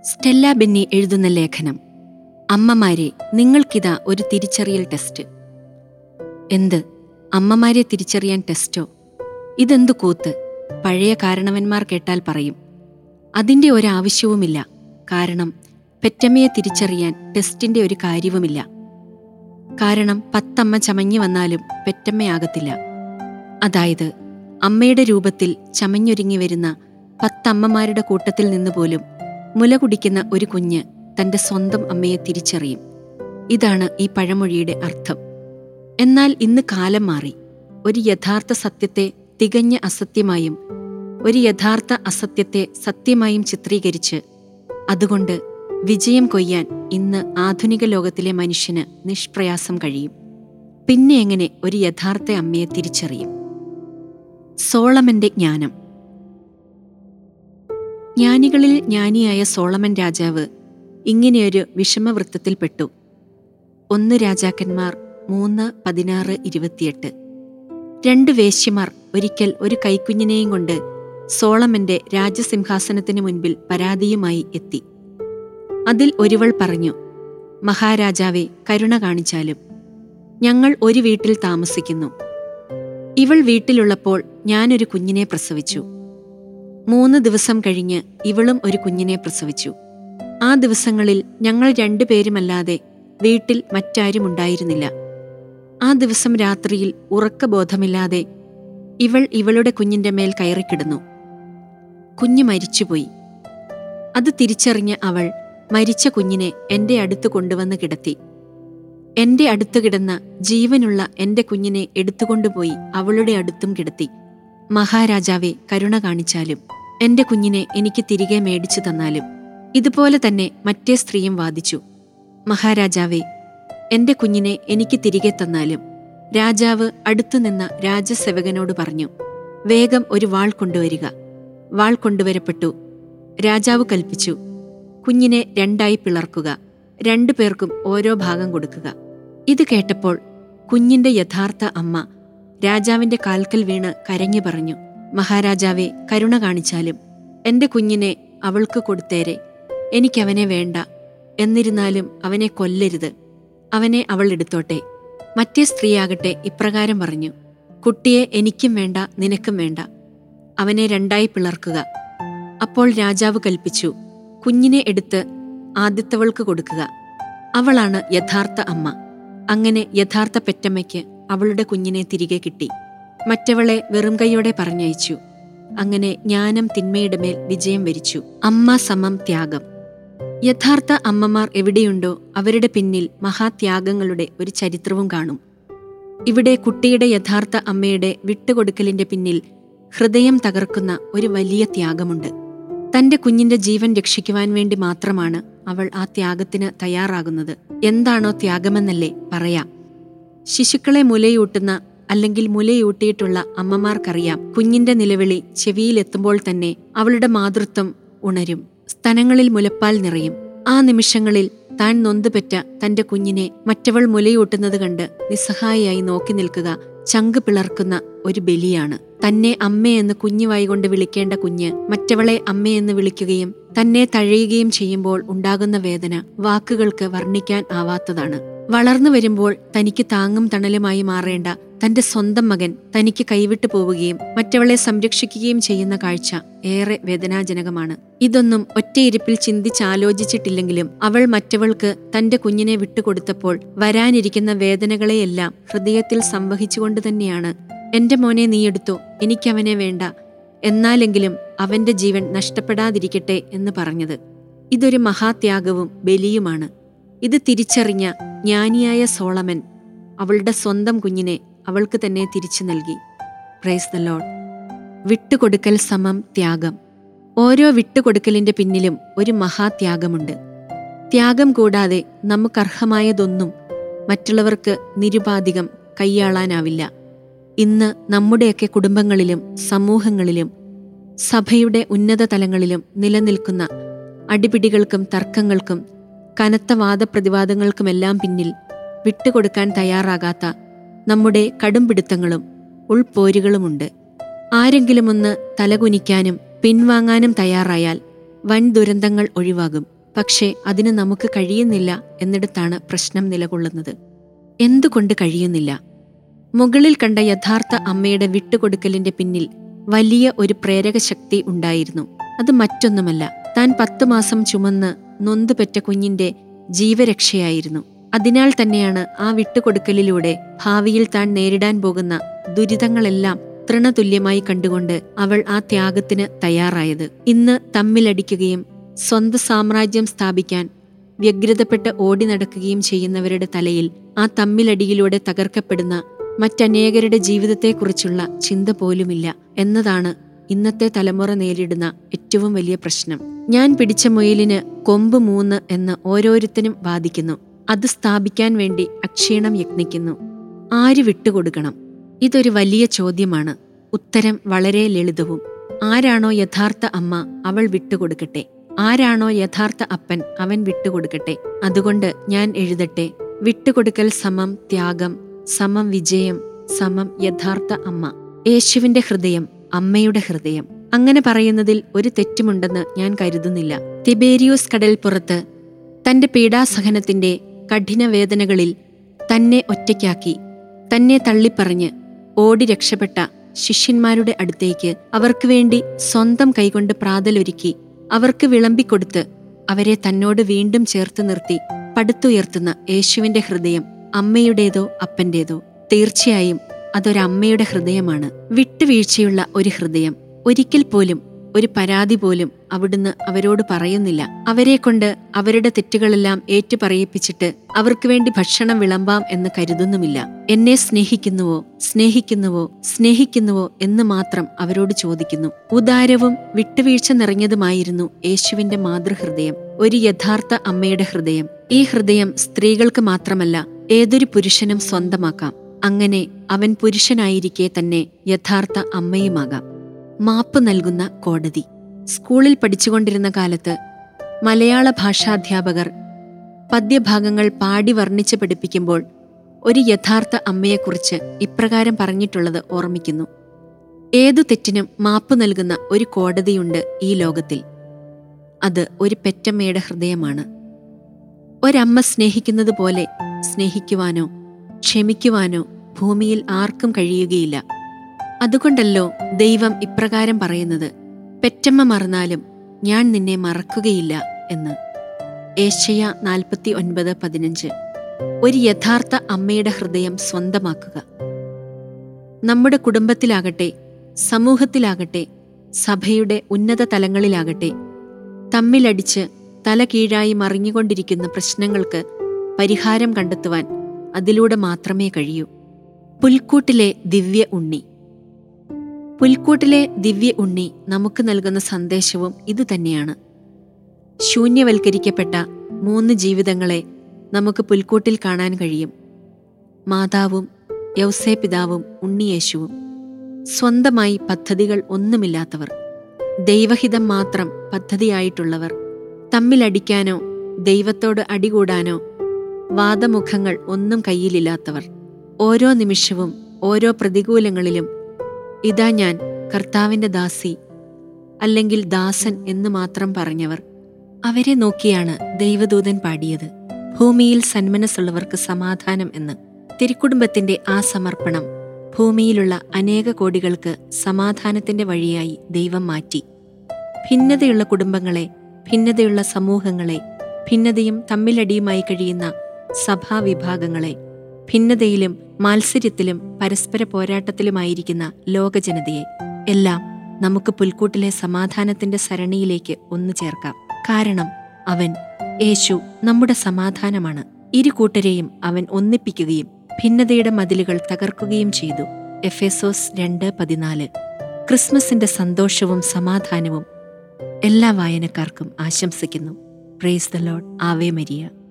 Stella Benny എഴുതുന്ന ലേഖനം അമ്മമാരെ നിങ്ങൾക്കിതാ ഒരു തിരിച്ചറിയൽ ടെസ്റ്റ് എന്ത് അമ്മമാരെ തിരിച്ചറിയാൻ ടെസ്റ്റോ ഇതെന്തു കൂത്ത് പഴയ കാരണവന്മാർ കേട്ടാൽ പറയും അതിൻ്റെ ഒരാവശ്യവുമില്ല കാരണം പെറ്റമ്മയെ തിരിച്ചറിയാൻ ടെസ്റ്റിന്റെ ഒരു കാര്യവുമില്ല കാരണം പത്തമ്മ ചമഞ്ഞു വന്നാലും പെറ്റമ്മയാകത്തില്ല അതായത് അമ്മയുടെ രൂപത്തിൽ ചമഞ്ഞൊരുങ്ങി വരുന്ന പത്തമ്മമാരുടെ കൂട്ടത്തിൽ നിന്ന് പോലും മുല കുടിക്കുന്ന ഒരു കുഞ്ഞ് തന്റെ സ്വന്തം അമ്മയെ തിരിച്ചറിയും ഇതാണ് ഈ പഴമൊഴിയുടെ അർത്ഥം എന്നാൽ ഇന്ന് കാലം മാറി ഒരു യഥാർത്ഥ സത്യത്തെ തികഞ്ഞ അസത്യമായും ഒരു യഥാർത്ഥ അസത്യത്തെ സത്യമായും ചിത്രീകരിച്ച് അതുകൊണ്ട് വിജയം കൊയ്യാൻ ഇന്ന് ആധുനിക ലോകത്തിലെ മനുഷ്യന് നിഷ്പ്രയാസം കഴിയും പിന്നെ എങ്ങനെ ഒരു യഥാർത്ഥ അമ്മയെ തിരിച്ചറിയും സോളമന്റെ ജ്ഞാനം ജ്ഞാനികളിൽ ജ്ഞാനിയായ സോളമൻ രാജാവ് ഇങ്ങനെയൊരു വിഷമവൃത്തത്തിൽപ്പെട്ടു ഒന്ന് രാജാക്കന്മാർ മൂന്ന് പതിനാറ് ഇരുപത്തിയെട്ട് രണ്ട് വേശ്യമാർ ഒരിക്കൽ ഒരു കൈക്കുഞ്ഞിനെയും കൊണ്ട് സോളമന്റെ രാജസിംഹാസനത്തിന് മുൻപിൽ പരാതിയുമായി എത്തി അതിൽ ഒരുവൾ പറഞ്ഞു മഹാരാജാവെ കരുണ കാണിച്ചാലും ഞങ്ങൾ ഒരു വീട്ടിൽ താമസിക്കുന്നു ഇവൾ വീട്ടിലുള്ളപ്പോൾ ഞാനൊരു കുഞ്ഞിനെ പ്രസവിച്ചു മൂന്ന് ദിവസം കഴിഞ്ഞ് ഇവളും ഒരു കുഞ്ഞിനെ പ്രസവിച്ചു ആ ദിവസങ്ങളിൽ ഞങ്ങൾ രണ്ടുപേരുമല്ലാതെ വീട്ടിൽ മറ്റാരും ഉണ്ടായിരുന്നില്ല ആ ദിവസം രാത്രിയിൽ ഉറക്കബോധമില്ലാതെ ഇവൾ ഇവളുടെ കുഞ്ഞിന്റെ മേൽ കയറിക്കിടന്നു കുഞ്ഞ് മരിച്ചുപോയി അത് തിരിച്ചറിഞ്ഞ അവൾ മരിച്ച കുഞ്ഞിനെ എന്റെ അടുത്ത് കൊണ്ടുവന്ന് കിടത്തി എന്റെ അടുത്ത് കിടന്ന ജീവനുള്ള എന്റെ കുഞ്ഞിനെ എടുത്തുകൊണ്ടുപോയി അവളുടെ അടുത്തും കിടത്തി മഹാരാജാവെ കരുണ കാണിച്ചാലും എന്റെ കുഞ്ഞിനെ എനിക്ക് തിരികെ മേടിച്ചു തന്നാലും ഇതുപോലെ തന്നെ മറ്റേ സ്ത്രീയും വാദിച്ചു മഹാരാജാവെ എന്റെ കുഞ്ഞിനെ എനിക്ക് തിരികെ തന്നാലും രാജാവ് അടുത്തുനിന്ന രാജസേവകനോട് പറഞ്ഞു വേഗം ഒരു വാൾ കൊണ്ടുവരിക വാൾ കൊണ്ടുവരപ്പെട്ടു രാജാവ് കൽപ്പിച്ചു കുഞ്ഞിനെ രണ്ടായി പിളർക്കുക രണ്ടു പേർക്കും ഓരോ ഭാഗം കൊടുക്കുക ഇത് കേട്ടപ്പോൾ കുഞ്ഞിന്റെ യഥാർത്ഥ അമ്മ രാജാവിന്റെ കാൽക്കൽ വീണ് കരഞ്ഞു പറഞ്ഞു മഹാരാജാവെ കരുണ കാണിച്ചാലും എന്റെ കുഞ്ഞിനെ അവൾക്ക് കൊടുത്തേരെ എനിക്കവനെ വേണ്ട എന്നിരുന്നാലും അവനെ കൊല്ലരുത് അവനെ അവൾ എടുത്തോട്ടെ മറ്റേ സ്ത്രീയാകട്ടെ ഇപ്രകാരം പറഞ്ഞു കുട്ടിയെ എനിക്കും വേണ്ട നിനക്കും വേണ്ട അവനെ രണ്ടായി പിളർക്കുക അപ്പോൾ രാജാവ് കൽപ്പിച്ചു കുഞ്ഞിനെ എടുത്ത് ആദ്യത്തവൾക്ക് കൊടുക്കുക അവളാണ് യഥാർത്ഥ അമ്മ അങ്ങനെ യഥാർത്ഥ പെറ്റമ്മയ്ക്ക് അവളുടെ കുഞ്ഞിനെ തിരികെ കിട്ടി മറ്റവളെ വെറും കൈയോടെ പറഞ്ഞയച്ചു അങ്ങനെ ജ്ഞാനം തിന്മയുടെ മേൽ വിജയം വരിച്ചു അമ്മ സമം ത്യാഗം യഥാർത്ഥ അമ്മമാർ എവിടെയുണ്ടോ അവരുടെ പിന്നിൽ മഹാത്യാഗങ്ങളുടെ ഒരു ചരിത്രവും കാണും ഇവിടെ കുട്ടിയുടെ യഥാർത്ഥ അമ്മയുടെ വിട്ടുകൊടുക്കലിന്റെ പിന്നിൽ ഹൃദയം തകർക്കുന്ന ഒരു വലിയ ത്യാഗമുണ്ട് തന്റെ കുഞ്ഞിന്റെ ജീവൻ രക്ഷിക്കുവാൻ വേണ്ടി മാത്രമാണ് അവൾ ആ ത്യാഗത്തിന് തയ്യാറാകുന്നത് എന്താണോ ത്യാഗമെന്നല്ലേ പറയാം ശിശുക്കളെ മുലയൂട്ടുന്ന അല്ലെങ്കിൽ മുലയൂട്ടിയിട്ടുള്ള അമ്മമാർക്കറിയാം കുഞ്ഞിന്റെ നിലവിളി ചെവിയിലെത്തുമ്പോൾ തന്നെ അവളുടെ മാതൃത്വം ഉണരും സ്തനങ്ങളിൽ മുലപ്പാൽ നിറയും ആ നിമിഷങ്ങളിൽ താൻ നൊന്തുപെറ്റ തന്റെ കുഞ്ഞിനെ മറ്റവൾ മുലയൂട്ടുന്നത് കണ്ട് നിസ്സഹായിയായി നോക്കി നിൽക്കുക ചങ്ക് പിളർക്കുന്ന ഒരു ബലിയാണ് തന്നെ അമ്മയെന്ന് കുഞ്ഞുവായി കൊണ്ട് വിളിക്കേണ്ട കുഞ്ഞ് മറ്റവളെ അമ്മയെന്ന് വിളിക്കുകയും തന്നെ തഴയുകയും ചെയ്യുമ്പോൾ ഉണ്ടാകുന്ന വേദന വാക്കുകൾക്ക് വർണ്ണിക്കാൻ ആവാത്തതാണ് വളർന്നു വരുമ്പോൾ തനിക്ക് താങ്ങും തണലുമായി മാറേണ്ട തന്റെ സ്വന്തം മകൻ തനിക്ക് കൈവിട്ടു പോവുകയും മറ്റവളെ സംരക്ഷിക്കുകയും ചെയ്യുന്ന കാഴ്ച ഏറെ വേദനാജനകമാണ് ഇതൊന്നും ഒറ്റയിരിപ്പിൽ ചിന്തിച്ചാലോചിച്ചിട്ടില്ലെങ്കിലും അവൾ മറ്റവൾക്ക് തന്റെ കുഞ്ഞിനെ വിട്ടുകൊടുത്തപ്പോൾ വരാനിരിക്കുന്ന വേദനകളെയെല്ലാം ഹൃദയത്തിൽ സംവഹിച്ചുകൊണ്ട് തന്നെയാണ് എന്റെ മോനെ നീയെടുത്തോ എനിക്കവനെ വേണ്ട എന്നാലെങ്കിലും അവന്റെ ജീവൻ നഷ്ടപ്പെടാതിരിക്കട്ടെ എന്ന് പറഞ്ഞത് ഇതൊരു മഹാത്യാഗവും ബലിയുമാണ് ഇത് തിരിച്ചറിഞ്ഞ ജ്ഞാനിയായ സോളമൻ അവളുടെ സ്വന്തം കുഞ്ഞിനെ അവൾക്ക് തന്നെ തിരിച്ചു നൽകി പ്രൈസ് ദ ലോഡ് വിട്ടുകൊടുക്കൽ സമം ത്യാഗം ഓരോ വിട്ടുകൊടുക്കലിന്റെ പിന്നിലും ഒരു മഹാത്യാഗമുണ്ട് ത്യാഗം കൂടാതെ നമുക്കർഹമായതൊന്നും മറ്റുള്ളവർക്ക് നിരുപാധികം കൈയാളാനാവില്ല ഇന്ന് നമ്മുടെയൊക്കെ കുടുംബങ്ങളിലും സമൂഹങ്ങളിലും സഭയുടെ ഉന്നത തലങ്ങളിലും നിലനിൽക്കുന്ന അടിപിടികൾക്കും തർക്കങ്ങൾക്കും കനത്ത വാദപ്രതിവാദങ്ങൾക്കുമെല്ലാം പിന്നിൽ വിട്ടുകൊടുക്കാൻ തയ്യാറാകാത്ത നമ്മുടെ കടുംപിടുത്തങ്ങളും ഉൾപോരുകളുമുണ്ട് ആരെങ്കിലുമൊന്ന് തലകുനിക്കാനും പിൻവാങ്ങാനും തയ്യാറായാൽ വൻ ദുരന്തങ്ങൾ ഒഴിവാകും പക്ഷേ അതിന് നമുക്ക് കഴിയുന്നില്ല എന്നിടത്താണ് പ്രശ്നം നിലകൊള്ളുന്നത് എന്തുകൊണ്ട് കഴിയുന്നില്ല മുകളിൽ കണ്ട യഥാർത്ഥ അമ്മയുടെ വിട്ടുകൊടുക്കലിന്റെ പിന്നിൽ വലിയ ഒരു പ്രേരക ശക്തി ഉണ്ടായിരുന്നു അത് മറ്റൊന്നുമല്ല താൻ പത്തു മാസം ചുമന്ന് നൊന്തുപെറ്റ കുഞ്ഞിന്റെ ജീവരക്ഷയായിരുന്നു അതിനാൽ തന്നെയാണ് ആ വിട്ടുകൊടുക്കലിലൂടെ ഭാവിയിൽ താൻ നേരിടാൻ പോകുന്ന ദുരിതങ്ങളെല്ലാം തൃണതുല്യമായി കണ്ടുകൊണ്ട് അവൾ ആ ത്യാഗത്തിന് തയ്യാറായത് ഇന്ന് തമ്മിലടിക്കുകയും സ്വന്തം സാമ്രാജ്യം സ്ഥാപിക്കാൻ വ്യഗ്രതപ്പെട്ട് ഓടി നടക്കുകയും ചെയ്യുന്നവരുടെ തലയിൽ ആ തമ്മിലടിയിലൂടെ തകർക്കപ്പെടുന്ന മറ്റനേകരുടെ ജീവിതത്തെക്കുറിച്ചുള്ള ചിന്ത പോലുമില്ല എന്നതാണ് ഇന്നത്തെ തലമുറ നേരിടുന്ന ഏറ്റവും വലിയ പ്രശ്നം ഞാൻ പിടിച്ച മുയലിന് കൊമ്പ് മൂന്ന് എന്ന് ഓരോരുത്തരും വാദിക്കുന്നു അത് സ്ഥാപിക്കാൻ വേണ്ടി അക്ഷീണം യത്നിക്കുന്നു ആര് വിട്ടുകൊടുക്കണം ഇതൊരു വലിയ ചോദ്യമാണ് ഉത്തരം വളരെ ലളിതവും ആരാണോ യഥാർത്ഥ അമ്മ അവൾ വിട്ടുകൊടുക്കട്ടെ ആരാണോ യഥാർത്ഥ അപ്പൻ അവൻ വിട്ടുകൊടുക്കട്ടെ അതുകൊണ്ട് ഞാൻ എഴുതട്ടെ വിട്ടുകൊടുക്കൽ സമം ത്യാഗം സമം വിജയം സമം യഥാർത്ഥ അമ്മ യേശുവിന്റെ ഹൃദയം അമ്മയുടെ ഹൃദയം അങ്ങനെ പറയുന്നതിൽ ഒരു തെറ്റുമുണ്ടെന്ന് ഞാൻ കരുതുന്നില്ല തിബേരിയോസ് കടൽപ്പുറത്ത് തന്റെ പീഡാസഹനത്തിന്റെ കഠിനവേദനകളിൽ തന്നെ ഒറ്റയ്ക്കാക്കി തന്നെ തള്ളിപ്പറഞ്ഞ് ഓടി രക്ഷപ്പെട്ട ശിഷ്യന്മാരുടെ അടുത്തേക്ക് അവർക്ക് വേണ്ടി സ്വന്തം കൈകൊണ്ട് പ്രാതലൊരുക്കി അവർക്ക് വിളമ്പിക്കൊടുത്ത് അവരെ തന്നോട് വീണ്ടും ചേർത്ത് നിർത്തി പടുത്തുയർത്തുന്ന യേശുവിന്റെ ഹൃദയം അമ്മയുടേതോ അപ്പന്റേതോ തീർച്ചയായും അതൊരമ്മയുടെ ഹൃദയമാണ് വിട്ടുവീഴ്ചയുള്ള ഒരു ഹൃദയം ഒരിക്കൽ പോലും ഒരു പരാതി പോലും അവിടുന്ന് അവരോട് പറയുന്നില്ല അവരെ കൊണ്ട് അവരുടെ തെറ്റുകളെല്ലാം ഏറ്റുപറയിപ്പിച്ചിട്ട് അവർക്ക് വേണ്ടി ഭക്ഷണം വിളമ്പാം എന്ന് കരുതുന്നുമില്ല എന്നെ സ്നേഹിക്കുന്നുവോ സ്നേഹിക്കുന്നുവോ സ്നേഹിക്കുന്നുവോ എന്ന് മാത്രം അവരോട് ചോദിക്കുന്നു ഉദാരവും വിട്ടുവീഴ്ച നിറഞ്ഞതുമായിരുന്നു യേശുവിന്റെ മാതൃഹൃദയം ഒരു യഥാർത്ഥ അമ്മയുടെ ഹൃദയം ഈ ഹൃദയം സ്ത്രീകൾക്ക് മാത്രമല്ല ഏതൊരു പുരുഷനും സ്വന്തമാക്കാം അങ്ങനെ അവൻ പുരുഷനായിരിക്കെ തന്നെ യഥാർത്ഥ അമ്മയുമാകാം മാപ്പ് നൽകുന്ന കോടതി സ്കൂളിൽ പഠിച്ചുകൊണ്ടിരുന്ന കാലത്ത് മലയാള ഭാഷാധ്യാപകർ പദ്യഭാഗങ്ങൾ പാടി വർണ്ണിച്ച് പഠിപ്പിക്കുമ്പോൾ ഒരു യഥാർത്ഥ അമ്മയെക്കുറിച്ച് ഇപ്രകാരം പറഞ്ഞിട്ടുള്ളത് ഓർമ്മിക്കുന്നു ഏതു തെറ്റിനും മാപ്പ് നൽകുന്ന ഒരു കോടതിയുണ്ട് ഈ ലോകത്തിൽ അത് ഒരു പെറ്റമ്മയുടെ ഹൃദയമാണ് ഒരമ്മ സ്നേഹിക്കുന്നത് പോലെ സ്നേഹിക്കുവാനോ ക്ഷമിക്കുവാനോ ഭൂമിയിൽ ആർക്കും കഴിയുകയില്ല അതുകൊണ്ടല്ലോ ദൈവം ഇപ്രകാരം പറയുന്നത് പെറ്റമ്മ മറന്നാലും ഞാൻ നിന്നെ മറക്കുകയില്ല എന്ന് ഏഷ്യ നാൽപ്പത്തി ഒൻപത് പതിനഞ്ച് ഒരു യഥാർത്ഥ അമ്മയുടെ ഹൃദയം സ്വന്തമാക്കുക നമ്മുടെ കുടുംബത്തിലാകട്ടെ സമൂഹത്തിലാകട്ടെ സഭയുടെ ഉന്നത തലങ്ങളിലാകട്ടെ തമ്മിലടിച്ച് തല കീഴായി മറിഞ്ഞുകൊണ്ടിരിക്കുന്ന പ്രശ്നങ്ങൾക്ക് പരിഹാരം കണ്ടെത്തുവാൻ അതിലൂടെ മാത്രമേ കഴിയൂ പുൽക്കൂട്ടിലെ ദിവ്യ ഉണ്ണി പുൽക്കൂട്ടിലെ ദിവ്യ ഉണ്ണി നമുക്ക് നൽകുന്ന സന്ദേശവും ഇതുതന്നെയാണ് ശൂന്യവൽക്കരിക്കപ്പെട്ട മൂന്ന് ജീവിതങ്ങളെ നമുക്ക് പുൽക്കൂട്ടിൽ കാണാൻ കഴിയും മാതാവും യൗസേ പിതാവും ഉണ്ണിയേശുവും സ്വന്തമായി പദ്ധതികൾ ഒന്നുമില്ലാത്തവർ ദൈവഹിതം മാത്രം പദ്ധതിയായിട്ടുള്ളവർ തമ്മിലടിക്കാനോ ദൈവത്തോട് അടികൂടാനോ വാദമുഖങ്ങൾ ഒന്നും കയ്യിലില്ലാത്തവർ ഓരോ നിമിഷവും ഓരോ പ്രതികൂലങ്ങളിലും ഇതാ ഞാൻ കർത്താവിന്റെ ദാസി അല്ലെങ്കിൽ ദാസൻ എന്ന് മാത്രം പറഞ്ഞവർ അവരെ നോക്കിയാണ് ദൈവദൂതൻ പാടിയത് ഭൂമിയിൽ സന്മനസ്സുള്ളവർക്ക് സമാധാനം എന്ന് തിരുക്കുടുംബത്തിന്റെ ആ സമർപ്പണം ഭൂമിയിലുള്ള അനേക കോടികൾക്ക് സമാധാനത്തിന്റെ വഴിയായി ദൈവം മാറ്റി ഭിന്നതയുള്ള കുടുംബങ്ങളെ ഭിന്നതയുള്ള സമൂഹങ്ങളെ ഭിന്നതയും തമ്മിലടിയുമായി കഴിയുന്ന സഭാവിഭാഗങ്ങളെ ഭിന്നതയിലും മാത്സര്യത്തിലും പരസ്പര പോരാട്ടത്തിലുമായിരിക്കുന്ന ലോകജനതയെ എല്ലാം നമുക്ക് പുൽക്കൂട്ടിലെ സമാധാനത്തിന്റെ സരണിയിലേക്ക് ഒന്നു ചേർക്കാം കാരണം അവൻ യേശു നമ്മുടെ സമാധാനമാണ് ഇരു കൂട്ടരെയും അവൻ ഒന്നിപ്പിക്കുകയും ഭിന്നതയുടെ മതിലുകൾ തകർക്കുകയും ചെയ്തു എഫേസോസ് രണ്ട് പതിനാല് ക്രിസ്മസിന്റെ സന്തോഷവും സമാധാനവും എല്ലാ വായനക്കാർക്കും ആശംസിക്കുന്നു പ്രേസ് ദ ലോഡ് ആവേ മരിയ